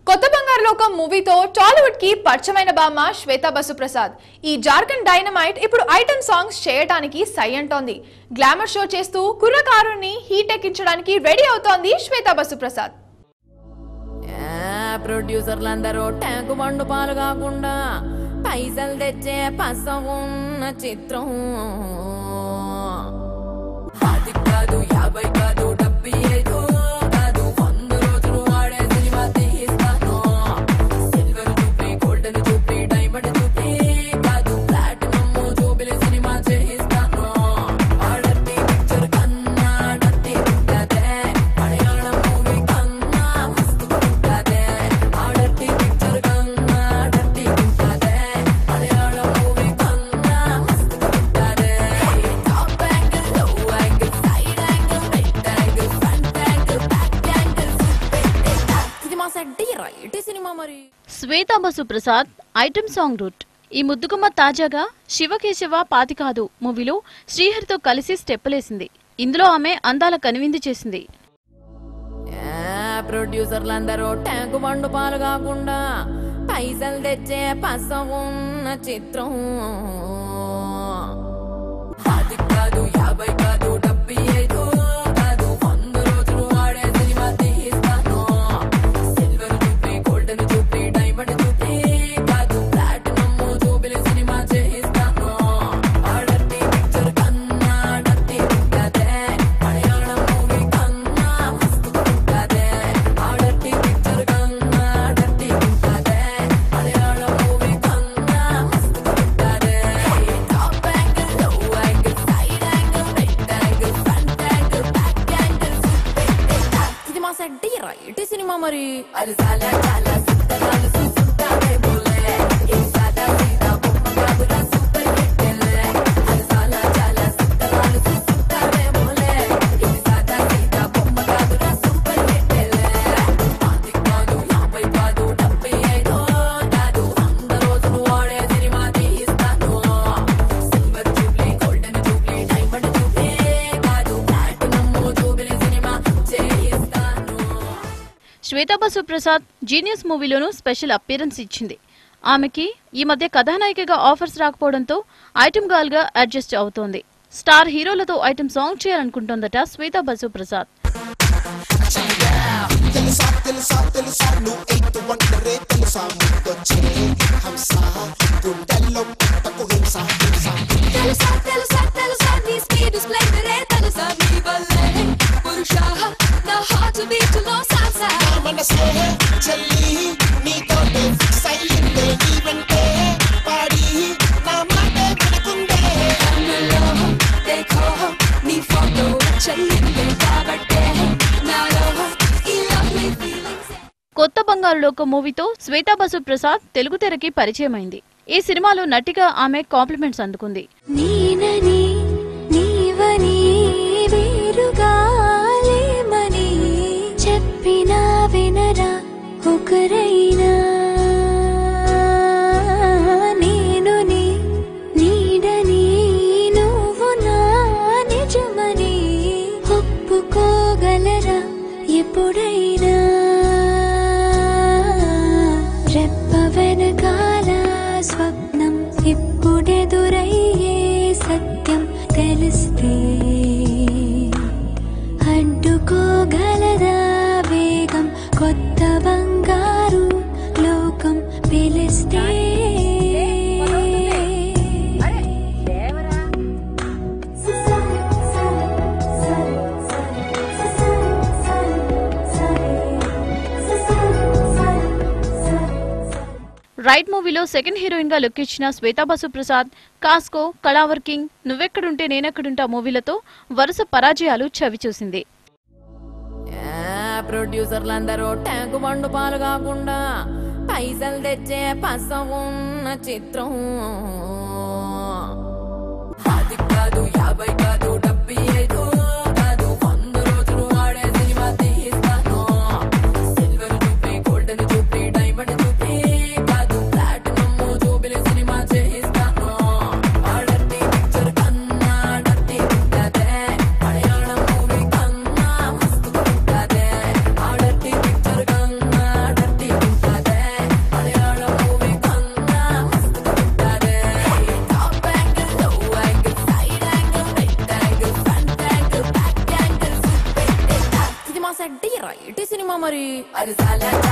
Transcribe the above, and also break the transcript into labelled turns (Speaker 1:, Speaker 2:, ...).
Speaker 1: కొత్త బంగారు లోకం మూవీతో టాలీవుడ్ కి పరిచయమైన బామ్మ శ్వేతా బసు ప్రసాద్ ఈ జార్ఖండ్ డైనమైట్ ఇప్పుడు ఐటమ్ సాంగ్స్ చేయటానికి సై అంటోంది గ్లామర్ షో చేస్తూ కుర్రకారుని హీట్ ఎక్కించడానికి రెడీ అవుతోంది శ్వేతా బసు ప్రసాద్
Speaker 2: ప్రొడ్యూసర్లందరూ ట్యాంకు బండు పాలు కాకుండా పైసలు తెచ్చే పసగున్న చిత్రం అది కాదు యాభై కాదు డెబ్బై ఐదు కాదు వంద రోజులు ఆడే సినిమా తీస్తాను సిల్వర్ చూపి గోల్డెన్ చూపి డైమండ్ చూపి కాదు ప్లాటినం జూబిలి సినిమా చేయిస్తాను ఆడట్టి పిక్చర్ కన్నా డట్టి ఉంటదే మలయాళం మూవీ కన్నా మస్తు ఉంటదే ఆడట్టి పిక్చర్ కన్నా డట్టి ఉంటదే మలయాళం మూవీ కన్నా మస్తు ఉంటదే top angle low angle side angle mid angle front angle back angle ఇది మా సెట్ రైట్ సినిమా మరి
Speaker 3: Shweta Basu Prasad item song route ఈ ముద్దుగుమ్మ తాజాగా శివకేశవ పాతికాదు మూవీలో శ్రీహరితో కలిసి స్టెప్పులేసింది ఇందులో ఆమె అందాల కనువిందు చేసింది
Speaker 2: ప్రొడ్యూసర్లందరూ ట్యాంకు బండు పాలు కాకుండా పైసలు తెచ్చే పసగున్న చిత్రం అది కాదు యాభై కాదు డెబ్బై ఐదు కాదు వంద రోజులు ఆడే సినిమా తీస్తాను సిల్వర్ చూపి గోల్డెన్ చూపి డైమండ్ చూపి కాదు ప్లాటినం జూబిలి సినిమా చేయిస్తాను ఆడట్టి పిక్చర్ కన్నా డట్టి ఉంటదే మలయాళం మూవీ కన్నా మస్తు ఉంటదే ఆడట్టి పిక్చర్ కన్నా డట్టి ఉంటదే మలయాళం మూవీ కన్నా మస్తు ఉంటదే top angle low angle side angle mid angle front angle back angle ఇది మా సెట్ రైట్ సినిమా మరి అది చాలా చాలా సుత్తరాలు చూస్తుంటారే బోలే ఇది సాదా సీదా బొమ్మ కాదురా సూపర్ హిట్ అది చాలా చాలా సుత్తరాలు చూస్తుంటారే బోలే ఇది సాదా సీదా బొమ్మ కాదురా సూపర్ హిట్ అది కాదు యాభై కాదు డెబ్బై ఐదు కాదు వంద రోజులు ఆడే సినిమా తీస్తాను silver jubilee golden jubilee diamond jubilee కాదు ప్లాటినం జూబ్లీ సినిమా చేయిస్తాను
Speaker 3: శ్వేతా బసు ప్రసాద్ జీనియస్ మూవీలోనూ స్పెషల్ అపియరెన్స్ ఇచ్చింది ఆమెకి ఈ మధ్య కథానాయికగా ఆఫర్స్ రాకపోవడంతో ఐటమ్ గర్ల్ గా అడ్జస్ట్ అవుతోంది స్టార్ హీరోలతో ఐటమ్ సాంగ్ చేయాలనుకుంటోందట శ్వేతా బసు ప్రసాద్
Speaker 4: తెలుసా తెలుసా తెలుసా నీ స్పీడ్ స్ప్లెండర్ తెలుసా నీ వల్లే పురుష నా హార్ట్ బీట్ లో సాల్సా
Speaker 5: మనసే చెల్లి నీతోటే ఫిక్స్ అయ్యిందే నీ వెంటే పాడి నా మాట వినకుందే
Speaker 4: కన్నులో దేఖో నీ ఫోటో చెల్లిందే కాబట్టే నాలో ఈ లవ్లీ ఫీలింగ్స్
Speaker 3: కొత్త బంగారు లోక మూవీతో శ్వేతా బసు ప్రసాద్ తెలుగు తెరకి పరిచయమైంది ఈ సినిమాలో నటిగా ఆమె కాంప్లిమెంట్స్ అందుకుంది
Speaker 4: నీనని నీవని వేరుగా లేమని చెప్పినా వినరా ఒకరైనా నేను నీ నీడని నువ్వు నా నిజమని ఒప్పుకోగలరా ఎప్పుడైనా రెప్ప వెనకాల స్వప్నం ఇప్పుడెదురయ్యే సత్యం తెలిస్తే అడ్డుకోగలదా వేగం కొత్త బంగారు లోకం పిలిస్తే
Speaker 3: రైట్ మూవీలో సెకండ్ హీరోయిన్ గా లుక్ ఇచ్చిన శ్వేతా బసు ప్రసాద్ కాస్కో కళావర్ కింగ్ నువ్వెక్కడుంటే నేనెక్కడుంటా మూవీలతో వరుస పరాజయాలు చవిచూసింది
Speaker 2: ప్రొడ్యూసర్లందరూ ట్యాంకు బండు పాలు కాకుండా పైసలు తెచ్చే పసగున్న చిత్రం అది కాదు యాభై కాదు డెబ్బై ఐదు కాదు వంద రోజులు ఆడే సినిమా తీస్తాను సిల్వర్ చూపి గోల్డెన్ చూపి డైమండ్ చూపి కాదు ప్లాటినం జూబిలి సినిమా చేయిస్తాను ఆడట్టి పిక్చర్ కన్నా డట్టి ఉంటదే మలయాళం మూవీ కన్నా మస్తు ఉంటదే ఆడట్టి పిక్చర్ కన్నా డట్టి ఉంటదే అరసాల